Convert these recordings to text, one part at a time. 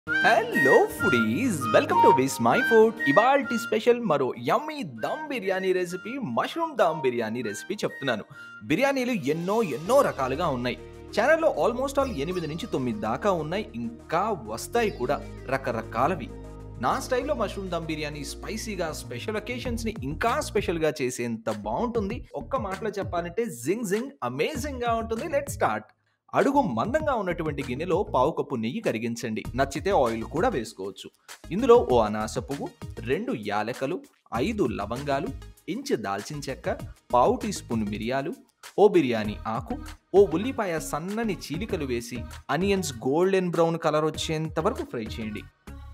hello foodies welcome to Vismai food ఇవాల్టి special మరో yummy dum biryani recipe mushroom dum biryani recipe చెప్తున్నాను బిర్యానీలు ఎన్నో ఎన్నో రకాలుగా ఉన్నాయి ఛానల్లో ఆల్మోస్ట్ ఆల్ ఎనిమిది నుంచి తొమ్మిది దాకా ఉన్నాయి ఇంకా వస్తాయి కూడా రకరకాలవి నా స్టైల్లో మష్రూమ్ దమ్ బిర్యానీ స్పైసీగా స్పెషల్ ఒకేషన్స్ ని ఇంకా స్పెషల్ గా చేసేంత బాగుంటుంది ఒక్క మాటలో చెప్పాలంటే జింగ్ జింగ్ అమేజింగ్ గా ఉంటుంది లెట్ స్టార్ట్ అడుగు మందంగా ఉన్నటువంటి గిన్నెలో పావు కప్పు నెయ్యి కరిగించండి నచ్చితే ఆయిల్ కూడా వేసుకోవచ్చు ఇందులో ఓ అనాస పువ్వు రెండు యాలకలు ఐదు లవంగాలు ఇంచు దాల్చిన చెక్క పావు టీ స్పూన్ మిరియాలు ఓ బిర్యానీ ఆకు ఓ ఉల్లిపాయ సన్నని చీలికలు వేసి అనియన్స్ గోల్డెన్ బ్రౌన్ కలర్ వచ్చేంత వరకు ఫ్రై చేయండి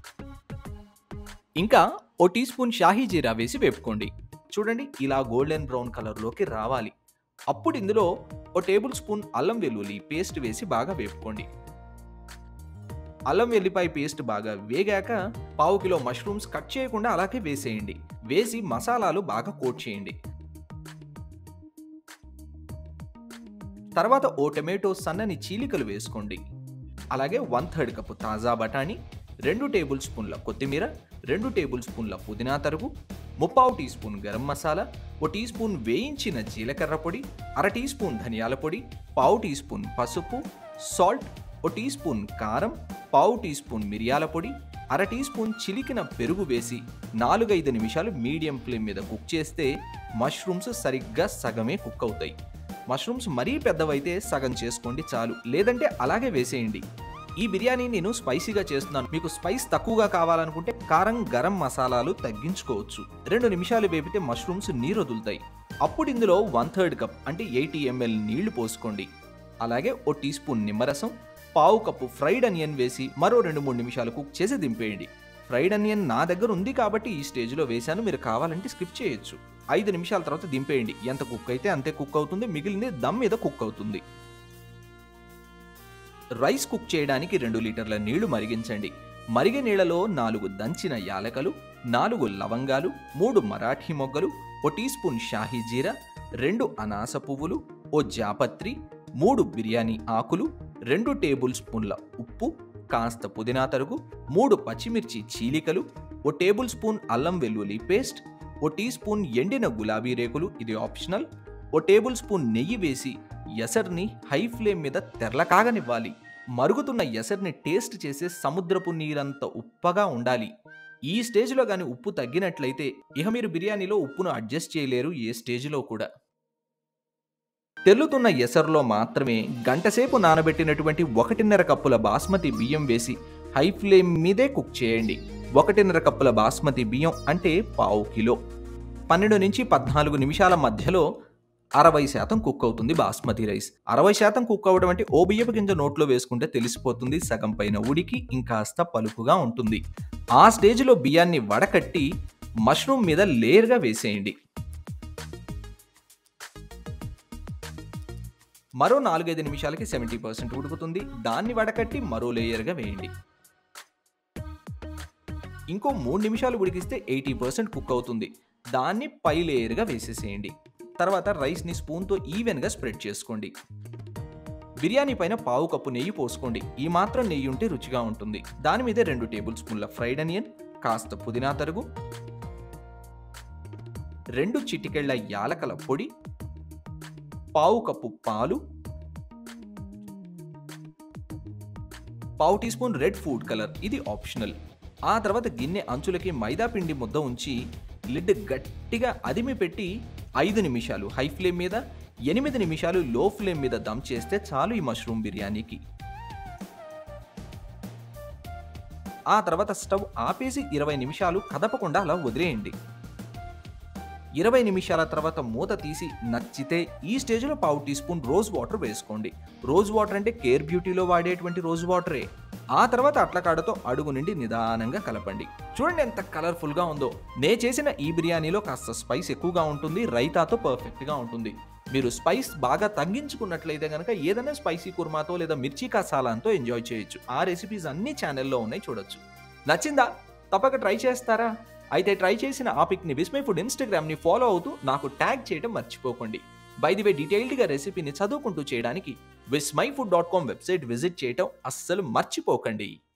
ఇంకా ఓ టీ స్పూన్ షాహీ జీరా వేసి వేపుకోండి చూడండి ఇలా గోల్డెన్ బ్రౌన్ కలర్లోకి రావాలి అప్పుడు ఇందులో ఓ టేబుల్ స్పూన్ అల్లం వెల్లుల్లి పేస్ట్ వేసి బాగా వేపుకోండి అల్లం వెల్లిపాయ పేస్ట్ బాగా వేగాక పావు కిలో మష్రూమ్స్ కట్ చేయకుండా అలాగే వేసేయండి వేసి మసాలాలు బాగా కోట్ చేయండి తర్వాత ఓ టమాటో సన్నని చీలికలు వేసుకోండి అలాగే వన్ థర్డ్ కప్పు తాజా బఠానీ రెండు టేబుల్ స్పూన్ల కొత్తిమీర రెండు టేబుల్ స్పూన్ల పుదీనా తరుగు ముప్పావు టీ స్పూన్ గరం మసాలా ఓ టీ స్పూన్ వేయించిన జీలకర్ర పొడి అర టీ స్పూన్ ధనియాల పొడి పావు టీ స్పూన్ పసుపు సాల్ట్ ఓ టీ స్పూన్ కారం పావు టీ స్పూన్ మిరియాల పొడి అర టీ స్పూన్ చిలికిన పెరుగు వేసి నాలుగైదు నిమిషాలు మీడియం ఫ్లేమ్ మీద కుక్ చేస్తే మష్రూమ్స్ సరిగ్గా సగమే కుక్ అవుతాయి మష్రూమ్స్ మరీ పెద్దవైతే సగం చేసుకోండి చాలు లేదంటే అలాగే వేసేయండి ఈ బిర్యానీ నేను స్పైసీగా చేస్తున్నాను మీకు స్పైస్ తక్కువగా కావాలనుకుంటే కారం గరం మసాలాలు తగ్గించుకోవచ్చు రెండు నిమిషాలు వేపితే మష్రూమ్స్ నీరు వదులుతాయి అప్పుడు ఇందులో వన్ థర్డ్ కప్ అంటే ఎయిటీ ఎంఎల్ నీళ్లు పోసుకోండి అలాగే ఓ టీ స్పూన్ నిమ్మరసం పావు కప్పు ఫ్రైడ్ అనియన్ వేసి మరో రెండు మూడు నిమిషాలు కుక్ చేసి దింపేయండి ఫ్రైడ్ అనియన్ నా దగ్గర ఉంది కాబట్టి ఈ స్టేజ్లో వేశాను మీరు కావాలంటే స్కిప్ చేయొచ్చు ఐదు నిమిషాల తర్వాత దింపేయండి ఎంత కుక్ అయితే అంతే కుక్ అవుతుంది మిగిలింది దమ్ మీద కుక్ అవుతుంది రైస్ కుక్ చేయడానికి రెండు లీటర్ల నీళ్లు మరిగించండి మరిగే నీళ్లలో నాలుగు దంచిన యాలకలు నాలుగు లవంగాలు మూడు మరాఠీ మొగ్గలు ఓ టీ స్పూన్ షాహీ జీరా రెండు అనాస పువ్వులు ఓ జాపత్రి మూడు బిర్యానీ ఆకులు రెండు టేబుల్ స్పూన్ల ఉప్పు కాస్త పుదీనా తరుగు మూడు పచ్చిమిర్చి చీలికలు ఓ టేబుల్ స్పూన్ అల్లం వెల్లుల్లి పేస్ట్ ఓ టీ స్పూన్ ఎండిన గులాబీ రేకులు ఇది ఆప్షనల్ ఓ టేబుల్ స్పూన్ నెయ్యి వేసి ఎసర్ని హై ఫ్లేమ్ మీద తెరలకాగనివ్వాలి మరుగుతున్న ఎసర్ని టేస్ట్ చేసే సముద్రపు నీరంత ఉప్పగా ఉండాలి ఈ స్టేజ్లో కానీ ఉప్పు తగ్గినట్లయితే ఇక మీరు బిర్యానీలో ఉప్పును అడ్జస్ట్ చేయలేరు ఏ స్టేజ్లో కూడా తెల్లుతున్న ఎసరులో మాత్రమే గంటసేపు నానబెట్టినటువంటి ఒకటిన్నర కప్పుల బాస్మతి బియ్యం వేసి హై ఫ్లేమ్ మీదే కుక్ చేయండి ఒకటిన్నర కప్పుల బాస్మతి బియ్యం అంటే పావు కిలో పన్నెండు నుంచి పద్నాలుగు నిమిషాల మధ్యలో అరవై శాతం కుక్ అవుతుంది బాస్మతి రైస్ అరవై శాతం కుక్ అవ్వడం అంటే ఓ బియ్యపు గింజ నోట్లో వేసుకుంటే తెలిసిపోతుంది సగం పైన ఉడికి ఇంకాస్త పలుకుగా ఉంటుంది ఆ స్టేజ్లో బియ్యాన్ని వడకట్టి మష్రూమ్ మీద లేయర్గా వేసేయండి మరో నాలుగైదు నిమిషాలకి సెవెంటీ పర్సెంట్ ఉడుకుతుంది దాన్ని వడకట్టి మరో లేయర్గా వేయండి ఇంకో మూడు నిమిషాలు ఉడికిస్తే ఎయిటీ పర్సెంట్ కుక్ అవుతుంది దాన్ని పై లేయర్గా వేసేసేయండి తర్వాత రైస్ని స్పూన్తో ఈవెన్గా స్ప్రెడ్ చేసుకోండి బిర్యానీ పైన పావు కప్పు నెయ్యి పోసుకోండి ఈ మాత్రం నెయ్యి ఉంటే రుచిగా ఉంటుంది దాని మీద రెండు టేబుల్ స్పూన్ల ఫ్రైడ్ అనియన్ కాస్త పుదీనా తరుగు రెండు చిటికెళ్ల యాలకల పొడి పావు కప్పు పాలు పావు teaspoon red food colour ఇది ఆప్షనల్ ఆ తర్వాత గిన్నె అంచులకి మైదా పిండి ముద్ద ఉంచి లిడ్ గట్టిగా అదిమి పెట్టి ఐదు నిమిషాలు హై ఫ్లేమ్ మీద ఎనిమిది నిమిషాలు లో ఫ్లేమ్ మీద దమ్ చేస్తే చాలు ఈ మష్రూమ్ బిర్యానీకి ఆ తర్వాత స్టవ్ ఆపేసి ఇరవై నిమిషాలు కదపకుండా అలా వదిలేయండి ఇరవై నిమిషాల తర్వాత మూత తీసి నచ్చితే ఈ స్టేజ్లో పావు టీ స్పూన్ రోజ్ వాటర్ వేసుకోండి రోజ్ వాటర్ అంటే కేర్ బ్యూటీలో వాడేటువంటి రోజ్ వాటరే ఆ తర్వాత అట్లకాడతో అడుగు నుండి నిదానంగా కలపండి చూడండి ఎంత కలర్ఫుల్గా ఉందో నే చేసిన ఈ బిర్యానీలో కాస్త స్పైస్ ఎక్కువగా ఉంటుంది రైతాతో పర్ఫెక్ట్గా ఉంటుంది మీరు స్పైస్ బాగా తగ్గించుకున్నట్లయితే కనుక ఏదైనా స్పైసీ కుర్మాతో లేదా మిర్చి కసాలాంతో ఎంజాయ్ చేయొచ్చు ఆ రెసిపీస్ అన్ని ఛానల్లో ఉన్నాయి చూడొచ్చు నచ్చిందా తప్పక ట్రై చేస్తారా అయితే ట్రై చేసిన ఆ పిక్ని విస్మై ఫుడ్ ఇన్స్టాగ్రామ్ని ఫాలో అవుతూ నాకు ట్యాగ్ చేయడం మర్చిపోకండి బై ది వే డీటెయిల్డ్గా రెసిపీని చదువుకుంటూ చేయడానికి Vismai food dot com website visit చేయటం అస్సలు మర్చిపోకండి